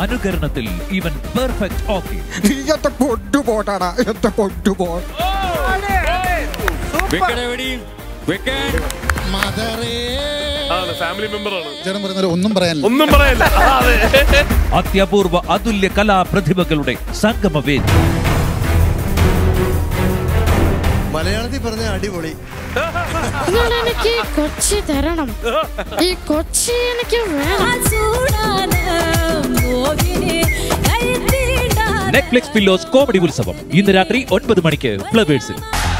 അനുകരണത്തിൽ ഇവൻ perfect okay നീ എന്റെ കൊണ്ടുപോട്ടാടാ എന്റെ കൊണ്ടുപോ ഫാമിലി മെമ്പറാണ് ചേട്ടൻ പറയുന്നത് ഒന്നും പറയാനില്ല ഒന്നും പറയാനില്ല ആ, അതെ അത്യപൂർവ അതുല്യ കലാപ്രതിഭകളുടെ സംഗമവേദി മലയാളത്തിൽ പറഞ്ഞ അടിപൊളി നിങ്ങൾ എനിക്ക് ഈ കൊച്ചി തരണം ഈ കൊച്ചി എനിക്ക് വേണം നെറ്റ്ഫ്ലിക്സ് പില്ലോസ് കോമഡി ഉത്സവം ഇന്ന് രാത്രി ഒൻപത് മണിക്ക് ഫ്ലവേഴ്സിൽ